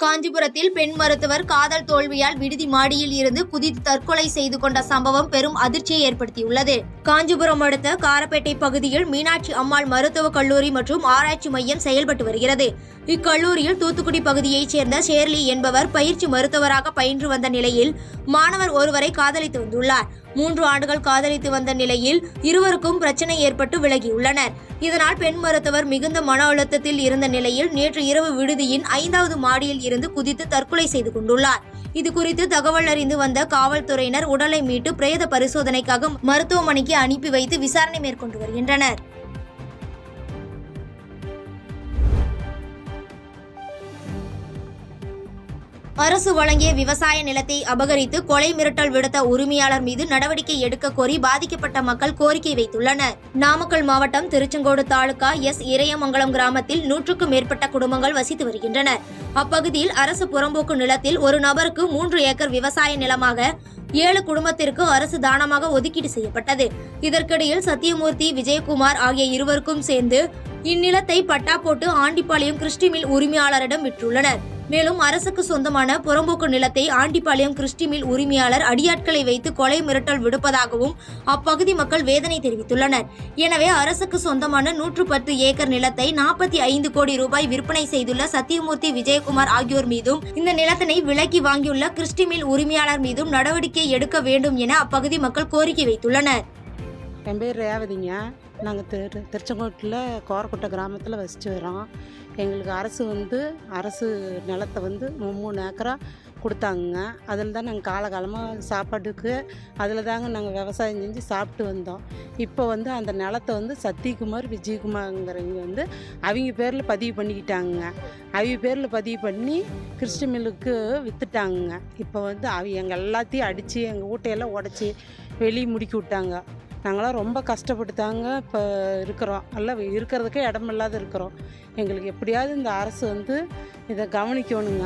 காஞ்சிபுரத்தில் பெண் மருத்துவர் காதல் தோல்வியால் விடுதி மாடியில் இருந்து குதித்து தற்கொலை செய்து கொண்ட சம்பவம் பெரும் அதிர்ச்சியை ஏற்படுத்தியுள்ளது காஞ்சிபுரம் அடுத்த காரப்பேட்டை பகுதியில் மீனாட்சி அம்மாள் மருத்துவக் கல்லூரி மற்றும் ஆராய்ச்சி மையம் செயல்பட்டு வருகிறது இக்கல்லூரியில் தூத்துக்குடி பகுதியைச் சேர்ந்த ஷேர்லி என்பவர் பயிற்சி மருத்துவராக பயின்று வந்த நிலையில் மாணவர் ஒருவரை காதலித்து வந்துள்ளார் மூன்று ஆண்டுகள் காதலித்து வந்த நிலையில் இருவருக்கும் பிரச்சனை ஏற்பட்டு விலகியுள்ளனர் இதனால் பெண் மருத்துவர் மிகுந்த மன அழுத்தத்தில் இருந்த நிலையில் நேற்று இரவு விடுதியின் ஐந்தாவது மாடியில் இருந்து குதித்து தற்கொலை செய்து கொண்டுள்ளார் இது குறித்து தகவல் அறிந்து வந்த காவல்துறையினர் உடலை மீட்டு பிரேத பரிசோதனைக்காக மருத்துவமனைக்கு அனுப்பி வைத்து விசாரணை மேற்கொண்டு வருகின்றனர் அரசு வழங்கிய விவசாய நிலத்தை அபகரித்து கொலை மிரட்டல் விடுத்த உரிமையாளர் மீது நடவடிக்கை எடுக்க கோரி பாதிக்கப்பட்ட மக்கள் கோரிக்கை வைத்துள்ளனர் நாமக்கல் மாவட்டம் திருச்செங்கோடு தாலுகா எஸ் இறையமங்கலம் கிராமத்தில் நூற்றுக்கும் மேற்பட்ட குடும்பங்கள் வசித்து வருகின்றனர் அப்பகுதியில் அரசு புறம்போக்கு நிலத்தில் ஒரு நபருக்கு மூன்று ஏக்கர் விவசாய நிலமாக ஏழு குடும்பத்திற்கு அரசு தானமாக ஒதுக்கீடு செய்யப்பட்டது இதற்கிடையில் சத்தியமூர்த்தி விஜயகுமார் ஆகிய இருவருக்கும் சேர்ந்து இந்நிலத்தை பட்டா போட்டு ஆண்டிப்பாளையம் கிறிஸ்டிமில் உரிமையாளரிடம் விற்றுள்ளனர் மேலும் அரசுக்கு சொந்தமான புறம்போக்கு நிலத்தை ஆண்டிப்பாளையம் கிறிஸ்டிமில் உரிமையாளர் அடியாட்களை வைத்து கொலை மிரட்டல் விடுப்பதாகவும் அப்பகுதி மக்கள் வேதனை தெரிவித்துள்ளனர் எனவே அரசுக்கு சொந்தமான நூற்று பத்து ஏக்கர் நிலத்தை நாற்பத்தி ஐந்து கோடி ரூபாய் விற்பனை செய்துள்ள சத்தியமூர்த்தி விஜயகுமார் ஆகியோர் மீதும் இந்த நிலத்தினை விலக்கி வாங்கியுள்ள கிறிஸ்டிமில் உரிமையாளர் மீதும் நடவடிக்கை எடுக்க வேண்டும் என அப்பகுதி மக்கள் கோரிக்கை வைத்துள்ளனர் என் பேர் ரேவதிங்க நாங்கள் திரு திருச்செங்கோட்டில் கோரக்குட்டை கிராமத்தில் வசித்து வரோம் எங்களுக்கு அரசு வந்து அரசு நிலத்தை வந்து மூ- மூணு ஏக்கரா கொடுத்தாங்க அதில் தான் நாங்கள் காலகாலமாக சாப்பாட்டுக்கு அதில் தாங்க நாங்கள் விவசாயம் செஞ்சு சாப்பிட்டு வந்தோம் இப்போ வந்து அந்த நிலத்தை வந்து சத்தியகுமார் விஜயகுமார்ங்கிறவங்க வந்து அவங்க பேரில் பதிவு பண்ணிக்கிட்டாங்க அவங்க பேரில் பதிவு பண்ணி கிறிஸ்டி மில்லுக்கு விற்றுட்டாங்க இப்போ வந்து அவங்க எங்கள் எல்லாத்தையும் அடித்து எங்கள் வீட்டையெல்லாம் உடச்சி வெளியே முடுக்கி விட்டாங்க நாங்களாம் ரொம்ப கஷ்டப்பட்டு தாங்க இப்போ இருக்கிறோம் எல்லாம் இருக்கிறதுக்கே இடம் இல்லாத இருக்கிறோம் எங்களுக்கு எப்படியாவது இந்த அரசு வந்து இதை கவனிக்கணுங்க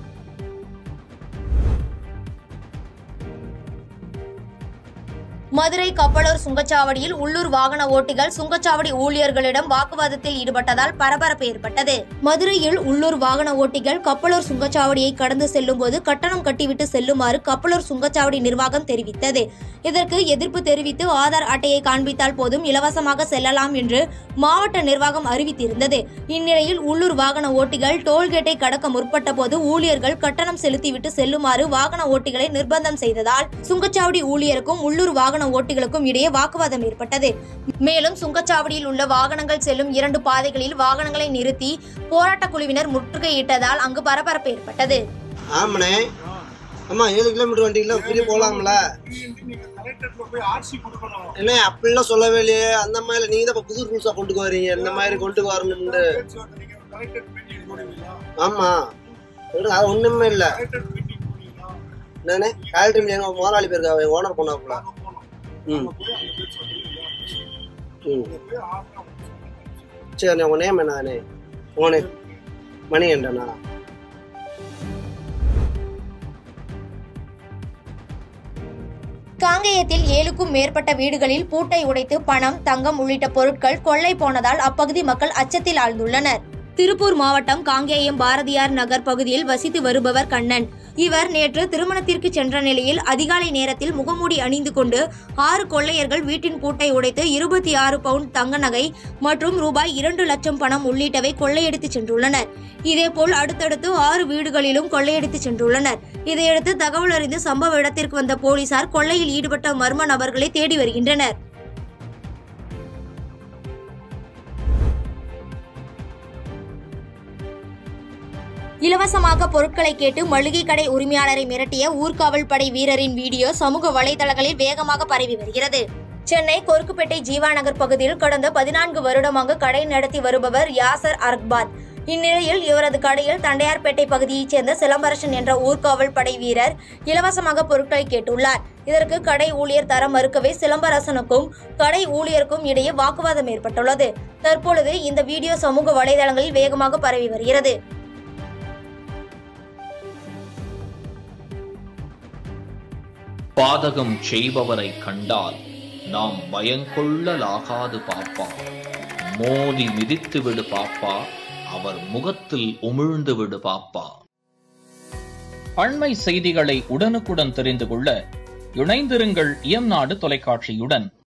மதுரை கப்பலூர் சுங்கச்சாவடியில் உள்ளூர் வாகன ஓட்டிகள் சுங்கச்சாவடி ஊழியர்களிடம் வாக்குவாதத்தில் ஈடுபட்டதால் பரபரப்பு ஏற்பட்டது மதுரையில் உள்ளூர் வாகன ஓட்டிகள் கப்பலூர் சுங்கச்சாவடியை கடந்து செல்லும் போது கட்டணம் கட்டிவிட்டு செல்லுமாறு கப்பலூர் சுங்கச்சாவடி நிர்வாகம் தெரிவித்தது இதற்கு எதிர்ப்பு தெரிவித்து ஆதார் அட்டையை காண்பித்தால் போதும் இலவசமாக செல்லலாம் என்று மாவட்ட நிர்வாகம் அறிவித்திருந்தது இந்நிலையில் உள்ளூர் வாகன ஓட்டிகள் டோல்கேட்டை கடக்க முற்பட்ட போது ஊழியர்கள் கட்டணம் செலுத்திவிட்டு செல்லுமாறு வாகன ஓட்டிகளை நிர்பந்தம் செய்ததால் சுங்கச்சாவடி ஊழியருக்கும் உள்ளூர் வாகன ஓட்டிகளுக்கும் இடையே வாக்குவாதம் ஏற்பட்டது மேலும் சுங்கச்சாவடியில் உள்ள வாகனங்கள் செல்லும் இரண்டு பாதைகளில் வாகனங்களை நிறுத்தி போராட்டக் குழுவினர் முற்றுகையிட்டதால் அங்கு பரபரப்பு ஏற்பட்டது ஆமாண்ணே அம்மா ஏழு கிலோமீட்டர் வண்டியில ஃப்ரீ போகலாம்ல கலெக்டர்ல போய் ஆர்சி கொடுக்கணும் என்ன அப்படிலாம் சொல்லவே இல்லையே அந்த மாதிரி நீங்க தான் இப்ப புது ரூல்ஸா கொண்டு வரீங்க இந்த மாதிரி கொண்டு வரணும்னு பேச்சுவார்த்தை நீங்க கலெக்டர் மீட்டிங் போடுவீங்களா ஆமா சொல்லுங்க, அது ஒண்ணுமே இல்ல கலெக்டர் மீட்டிங் போடுவீங்களா என்னண்ணே கலெக்டர் மீட்டிங் எங்க முதலாளி பேருக்கு ஓனர் போனாப்புல நாங்க போனோம் ம் அங்க போய் அந்த பேச்சுவார்த்தை ம் அங்க போய் ஆர்டர் சரி உங்க நேம் என்னண்ணே உங்க நேம் மணி என்றண்ணா காங்கேயத்தில் ஏழுக்கும் மேற்பட்ட வீடுகளில் பூட்டை உடைத்து பணம் தங்கம் உள்ளிட்ட பொருட்கள் கொள்ளை போனதால் அப்பகுதி மக்கள் அச்சத்தில் ஆழ்ந்துள்ளனர் திருப்பூர் மாவட்டம் காங்கேயம் பாரதியார் நகர் பகுதியில் வசித்து வருபவர் கண்ணன் இவர் நேற்று திருமணத்திற்கு சென்ற நிலையில் அதிகாலை நேரத்தில் முகமூடி அணிந்து கொண்டு ஆறு கொள்ளையர்கள் வீட்டின் பூட்டை உடைத்து இருபத்தி ஆறு பவுண்ட் தங்க நகை மற்றும் ரூபாய் இரண்டு லட்சம் பணம் உள்ளிட்டவை கொள்ளையடித்து சென்றுள்ளனர் இதேபோல் அடுத்தடுத்து ஆறு வீடுகளிலும் கொள்ளையடித்து சென்றுள்ளனர் இதையடுத்து தகவல் அறிந்து சம்பவ இடத்திற்கு வந்த போலீசார் கொள்ளையில் ஈடுபட்ட மர்ம நபர்களை தேடி வருகின்றனர் இலவசமாக பொருட்களை கேட்டு மளிகை கடை உரிமையாளரை மிரட்டிய ஊர்காவல் படை வீரரின் வீடியோ சமூக வலைதளங்களில் வேகமாக பரவி வருகிறது சென்னை கொருக்குப்பேட்டை ஜீவா நகர் பகுதியில் கடந்த பதினான்கு வருடமாக கடை நடத்தி வருபவர் யாசர் அர்க்பாத் இந்நிலையில் இவரது கடையில் தண்டையார்பேட்டை பகுதியைச் சேர்ந்த சிலம்பரசன் என்ற ஊர்காவல் படை வீரர் இலவசமாக பொருட்களை கேட்டுள்ளார் இதற்கு கடை ஊழியர் தர மறுக்கவே சிலம்பரசனுக்கும் கடை ஊழியருக்கும் இடையே வாக்குவாதம் ஏற்பட்டுள்ளது தற்பொழுது இந்த வீடியோ சமூக வலைதளங்களில் வேகமாக பரவி வருகிறது பாதகம் செய்பவரை கண்டால் நாம் பயங்கொள்ளலாகாது பாப்பா மோதி மிதித்து விடு பாப்பா அவர் முகத்தில் உமிழ்ந்து விடு பாப்பா அண்மை செய்திகளை உடனுக்குடன் தெரிந்து கொள்ள இணைந்திருங்கள் இயம்நாடு தொலைக்காட்சியுடன்